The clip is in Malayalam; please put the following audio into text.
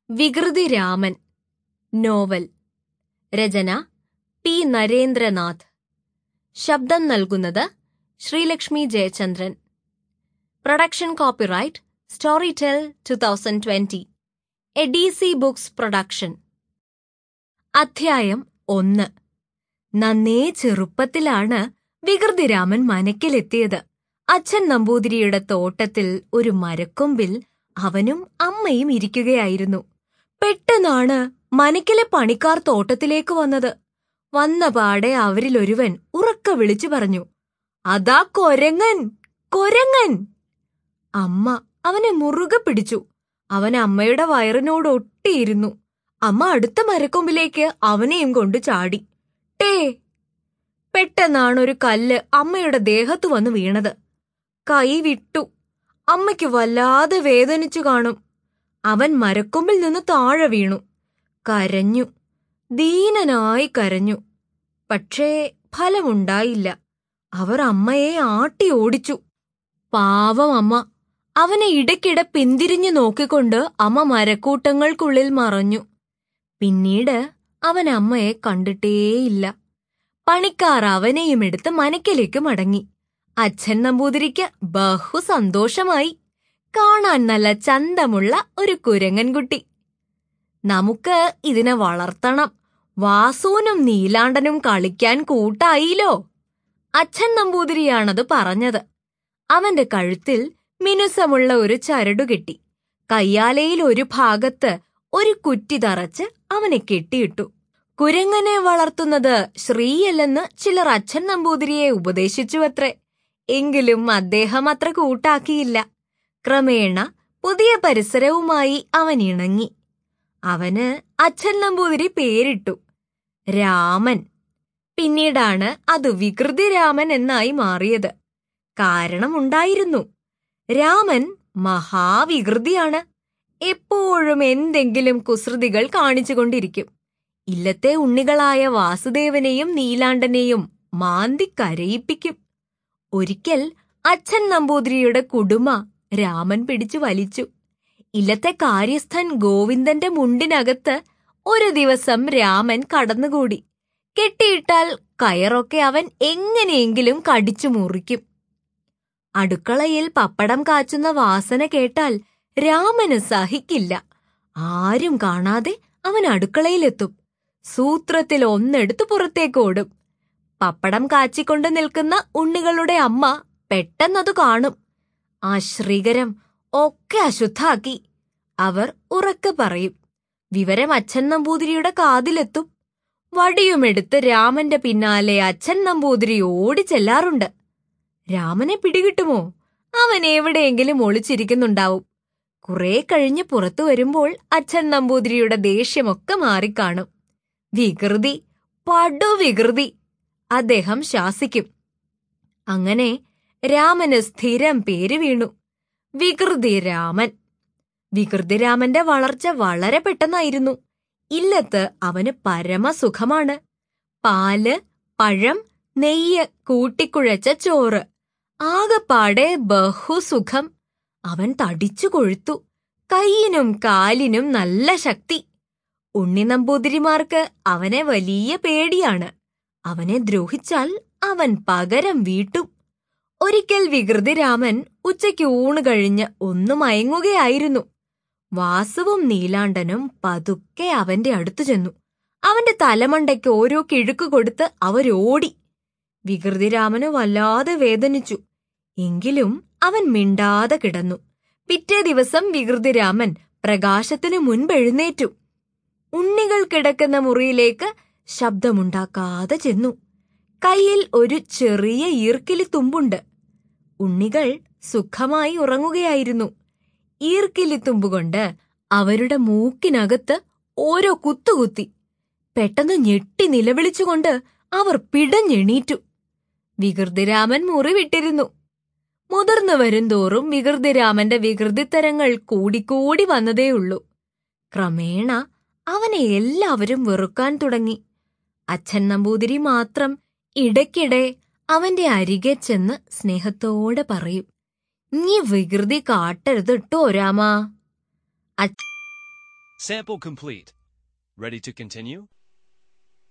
വികൃതി രാമൻ നോവൽ രചന പി നരേന്ദ്രനാഥ് ശബ്ദം നൽകുന്നത് Sreelakshmi Jayachandran production copyright Storytel two thousand twenty A D C books production അധ്യായം ഒന്ന് നന്നേ ചെറുപ്പത്തിലാണ് വികൃതിരാമൻ മനക്കിലെത്തിയത് അച്ഛൻ നമ്പൂതിരിയുടെ തോട്ടത്തിൽ ഒരു മരക്കൊമ്പിൽ അവനും അമ്മയും ഇരിക്കുകയായിരുന്നു പെട്ടെന്നാണ് മനക്കിലെ പണിക്കാർ തോട്ടത്തിലേക്ക് വന്നത് വന്ന പാടെ അവരിലൊരുവൻ ഉറക്ക വിളിച്ചു പറഞ്ഞു അതാ കൊരങ്ങൻ കൊരങ്ങൻ അമ്മ അവനെ മുറുകെ പിടിച്ചു അവൻ അമ്മയുടെ വയറിനോട് ഒട്ടിയിരുന്നു അമ്മ അടുത്ത മരക്കൊമ്പിലേക്ക് അവനെയും കൊണ്ട് ചാടി ടേ പെട്ടെന്നാണ് ഒരു കല്ല് അമ്മയുടെ ദേഹത്ത് വന്ന് വീണത് കൈ വിട്ടു അമ്മയ്ക്ക് വല്ലാതെ വേദനിച്ചു കാണും അവൻ മരക്കൊമ്പിൽ നിന്ന് താഴെ വീണു കരഞ്ഞു ദീനനായി കരഞ്ഞു പക്ഷേ ഫലമുണ്ടായില്ല അവർ അമ്മയെ ആട്ടി ഓടിച്ചു പാവം അമ്മ അവനെ ഇടയ്ക്കിടെ പിന്തിരിഞ്ഞു നോക്കിക്കൊണ്ട് അമ്മ മരക്കൂട്ടങ്ങൾക്കുള്ളിൽ മറഞ്ഞു പിന്നീട് അവൻ അമ്മയെ കണ്ടിട്ടേയില്ല പണിക്കാർ അവനെയും എടുത്ത് മനക്കിലേക്ക് മടങ്ങി അച്ഛൻ നമ്പൂതിരിക്ക് ബഹു സന്തോഷമായി കാണാൻ നല്ല ചന്തമുള്ള ഒരു കുരങ്ങൻകുട്ടി നമുക്ക് ഇതിനെ വളർത്തണം വാസുവിനും നീലാണ്ടനും കളിക്കാൻ കൂട്ടായില്ലോ അച്ഛൻ നമ്പൂതിരിയാണത് പറഞ്ഞത് അവന്റെ കഴുത്തിൽ മിനുസമുള്ള ഒരു ചരടു കെട്ടി കയ്യാലയിൽ ഒരു ഭാഗത്ത് ഒരു കുറ്റി തറച്ച് അവനെ കെട്ടിയിട്ടു കുരങ്ങനെ വളർത്തുന്നത് ശ്രീയല്ലെന്ന് ചിലർ അച്ഛൻ നമ്പൂതിരിയെ ഉപദേശിച്ചുവത്രേ എങ്കിലും അദ്ദേഹം അത്ര കൂട്ടാക്കിയില്ല ക്രമേണ പുതിയ പരിസരവുമായി അവൻ ഇണങ്ങി അവന് അച്ഛൻ നമ്പൂതിരി പേരിട്ടു രാമൻ പിന്നീടാണ് അത് വികൃതി രാമൻ എന്നായി മാറിയത് കാരണമുണ്ടായിരുന്നു രാമൻ മഹാവികൃതിയാണ് എപ്പോഴും എന്തെങ്കിലും കുസൃതികൾ കാണിച്ചുകൊണ്ടിരിക്കും ഇല്ലത്തെ ഉണ്ണികളായ വാസുദേവനെയും നീലാണ്ടനെയും മാന്തി കരയിപ്പിക്കും ഒരിക്കൽ അച്ഛൻ നമ്പൂതിരിയുടെ കുടുമ രാമൻ പിടിച്ചു വലിച്ചു ഇല്ലത്തെ കാര്യസ്ഥൻ ഗോവിന്ദന്റെ മുണ്ടിനകത്ത് ഒരു ദിവസം രാമൻ കടന്നുകൂടി കെട്ടിയിട്ടാൽ കയറൊക്കെ അവൻ എങ്ങനെയെങ്കിലും കടിച്ചു മുറിക്കും അടുക്കളയിൽ പപ്പടം കാച്ചുന്ന വാസന കേട്ടാൽ രാമന് സഹിക്കില്ല ആരും കാണാതെ അവൻ അടുക്കളയിലെത്തും സൂത്രത്തിൽ ഒന്നെടുത്ത് പുറത്തേക്ക് ഓടും പപ്പടം കാച്ചിക്കൊണ്ട് നിൽക്കുന്ന ഉണ്ണികളുടെ അമ്മ പെട്ടെന്നത് കാണും ആ ശ്രീകരം ഒക്കെ അശുദ്ധാക്കി അവർ ഉറക്കെ പറയും വിവരം അച്ഛൻ നമ്പൂതിരിയുടെ കാതിലെത്തും വടിയുമെടുത്ത് രാമന്റെ പിന്നാലെ അച്ഛൻ നമ്പൂതിരി ഓടി ചെല്ലാറുണ്ട് രാമനെ പിടികിട്ടുമോ അവൻ എവിടെയെങ്കിലും ഒളിച്ചിരിക്കുന്നുണ്ടാവും കുറെ കഴിഞ്ഞ് പുറത്തു വരുമ്പോൾ അച്ഛൻ നമ്പൂതിരിയുടെ ദേഷ്യമൊക്കെ മാറിക്കാണും വികൃതി പടു വികൃതി അദ്ദേഹം ശാസിക്കും അങ്ങനെ രാമന് സ്ഥിരം പേര് വീണു വികൃതി രാമൻ വികൃതിരാമന്റെ വളർച്ച വളരെ പെട്ടെന്നായിരുന്നു ഇല്ലത്ത് അവന് പരമസുഖമാണ് പാല് പഴം നെയ്യ് കൂട്ടിക്കുഴച്ച ചോറ് ആകപ്പാടെ ബഹുസുഖം അവൻ തടിച്ചു കൊഴുത്തു കൈയിനും കാലിനും നല്ല ശക്തി ഉണ്ണി നമ്പൂതിരിമാർക്ക് അവനെ വലിയ പേടിയാണ് അവനെ ദ്രോഹിച്ചാൽ അവൻ പകരം വീട്ടും ഒരിക്കൽ വികൃതിരാമൻ ഉച്ചയ്ക്ക് ഊണ് കഴിഞ്ഞ് ഒന്ന് മയങ്ങുകയായിരുന്നു വാസുവും നീലാണ്ടനും പതുക്കെ അവന്റെ അടുത്തു ചെന്നു അവന്റെ തലമണ്ടയ്ക്ക് ഓരോ കിഴുക്ക് കൊടുത്ത് അവരോടി വികൃതിരാമന് വല്ലാതെ വേദനിച്ചു എങ്കിലും അവൻ മിണ്ടാതെ കിടന്നു പിറ്റേ ദിവസം വികൃതിരാമൻ പ്രകാശത്തിനു മുൻപെഴുന്നേറ്റു ഉണ്ണികൾ കിടക്കുന്ന മുറിയിലേക്ക് ശബ്ദമുണ്ടാക്കാതെ ചെന്നു കയ്യിൽ ഒരു ചെറിയ ഈർക്കിലി തുമ്പുണ്ട് ഉണ്ണികൾ സുഖമായി ഉറങ്ങുകയായിരുന്നു ഈർക്കിലി തുമ്പുകൊണ്ട് അവരുടെ മൂക്കിനകത്ത് ഓരോ കുത്തുകുത്തി പെട്ടെന്ന് ഞെട്ടി നിലവിളിച്ചുകൊണ്ട് അവർ പിടഞ്ഞെണീറ്റു വികൃതിരാമൻ മുറിവിട്ടിരുന്നു മുതിർന്നു വരുംതോറും വികൃതിരാമന്റെ വികൃതിത്തരങ്ങൾ കൂടിക്കൂടി വന്നതേയുള്ളൂ ക്രമേണ അവനെ എല്ലാവരും വെറുക്കാൻ തുടങ്ങി അച്ഛൻ നമ്പൂതിരി മാത്രം ഇടയ്ക്കിടെ അവന്റെ അരികെ ചെന്ന് സ്നേഹത്തോടെ പറയും നീ വികൃതി കാട്ടരുത് ട്ടോ രാമാ Sample complete. Ready to continue?